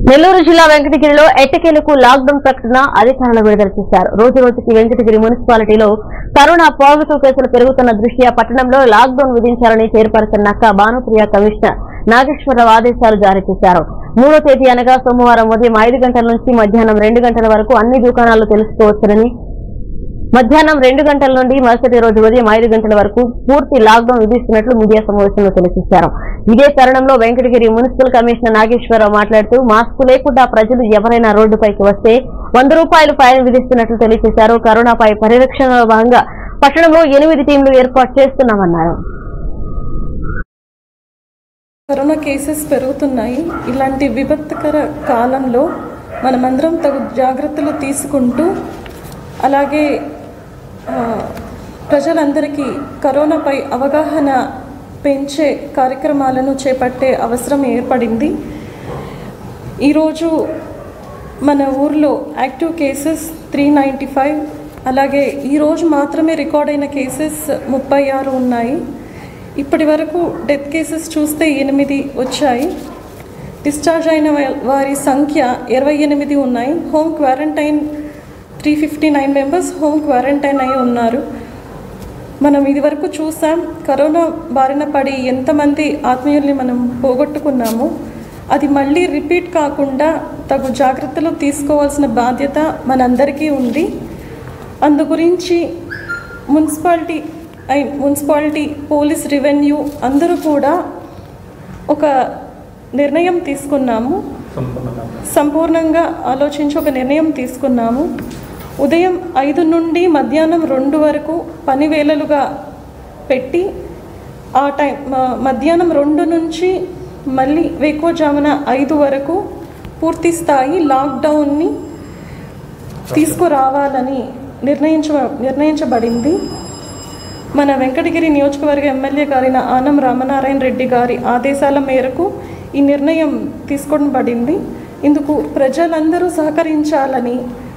నెల్లూరు జిల్లా వెంకటగిరిలో ఎట్టకేలకు లాక్డౌన్ ప్రకటన అధికారులు విడుదల చేశారు రోజు రోజుకి వెంకటగిరి మున్సిపాలిటీలో కరోనా పాజిటివ్ కేసులు పెరుగుతున్న దృష్ట్యా పట్టణంలో లాక్డౌన్ విధించాలని చైర్పర్సన్ నక్క భానుప్రియ కమిషనర్ నాగేశ్వరరావు ఆదేశాలు జారీ చేశారు మూడో తేదీ అనగా సోమవారం ఉదయం ఐదు గంటల నుంచి మధ్యాహ్నం రెండు గంటల వరకు అన్ని దుకాణాలు తెలుసుకోవచ్చునని మధ్యాహ్నం రెండు గంటల నుండి మరుసటి రోజు ఉదయం ఐదు గంటల వరకు పూర్తి లాక్డౌన్ విధిస్తున్నట్లు మీడియా సమావేశంలో తెలియజేశారు ఇదే తరుణంలో వెంకటగిరి మున్సిపల్ కమిషనర్ నాగేశ్వరరావు మాట్లాడుతూ మాస్క్ లేకుండా ప్రజలు ఎవరైనా రోడ్డుపైకి వస్తే వంద రూపాయలు ఫైన్ విధిస్తున్నట్లు తెలియజేశారు కరోనాపై పరిరక్షణలో భాగంగా పట్టణంలో ఎనిమిది టీంలు ఏర్పాటు చేస్తున్నామన్నారు కరోనా కేసెస్ పెరుగుతున్నాయి ఇలాంటి విపత్కర కాలంలో మనమందరం తగు జాగ్రత్తలు తీసుకుంటూ అలాగే ఆ, ప్రజలందరికీ కరోనాపై అవగాహన పెంచే కార్యక్రమాలను చేపట్టే అవసరం ఏర్పడింది ఈరోజు మన ఊర్లో active cases three ninety five అలాగే ఈరోజు మాత్రమే రికార్డ్ అయిన కేసెస్ ముప్పై ఆరు ఉన్నాయి ఇప్పటి వరకు డెత్ కేసెస్ చూస్తే ఎనిమిది వచ్చాయి డిశ్చార్జ్ అయిన వా- వారి సంఖ్య ఇరవై ఎనిమిది ఉన్నాయి home quarantine three fifty nine members home quarantine అయి ఉన్నారు మనం ఇదివరకు చూసాం కరోనా బారిన పడి ఎంతమంది ఆత్మీయుల్ని మనం పోగొట్టుకున్నామో అది మళ్ళీ రిపీట్ కాకుండా తగు జాగ్రత్తలు తీసుకోవాల్సిన బాధ్యత మనందరికీ ఉంది అందు గురించి మున్సిపాలిటీ ఐ మున్సిపాలిటీ పోలీస్ రెవెన్యూ అందరూ కూడా ఒక నిర్ణయం తీసుకున్నాము సంపూర్ణంగా ఆలోచించి ఒక నిర్ణయం తీసుకున్నాము ఉదయం ఐదు నుండి మధ్యాహ్నం రెండు వరకు పని వేళలుగా పెట్టి ఆ టైం మ- మధ్యాహ్నం రెండు నుంచి మళ్ళీ వేకోజామున ఐదు వరకు పూర్తి స్థాయి లాక్డౌన్ని తీసుకురావాలని నిర్ణయించ నిర్ణయించబడింది మన వెంకటగిరి నియోజకవర్గ ఎమ్మెల్యే గారైన ఆనం రామనారాయణ రెడ్డి గారి ఆదేశాల మేరకు ఈ నిర్ణయం తీసుకోబడింది ఇందుకు ప్రజలందరూ సహకరించాలని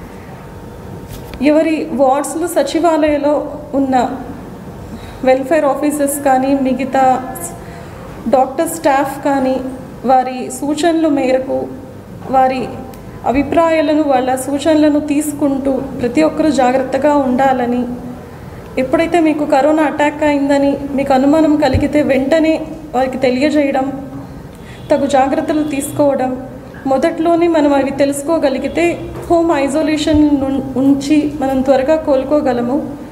ఎవరి వార్డ్స్లో సచివాలయంలో ఉన్న వెల్ఫేర్ ఆఫీసర్స్ కానీ మిగతా డాక్టర్ స్టాఫ్ కానీ వారి సూచనల మేరకు వారి అభిప్రాయాలను వాళ్ళ సూచనలను తీసుకుంటూ ప్రతి ఒక్కరూ జాగ్రత్తగా ఉండాలని ఎప్పుడైతే మీకు కరోనా అటాక్ అయిందని మీకు అనుమానం కలిగితే వెంటనే వారికి తెలియజేయడం తగు జాగ్రత్తలు తీసుకోవడం మొదట్లోనే మనం అవి తెలుసుకోగలిగితే హోమ్ ఐసోలేషన్ నుం- ఉంచి మనం త్వరగా కోలుకోగలము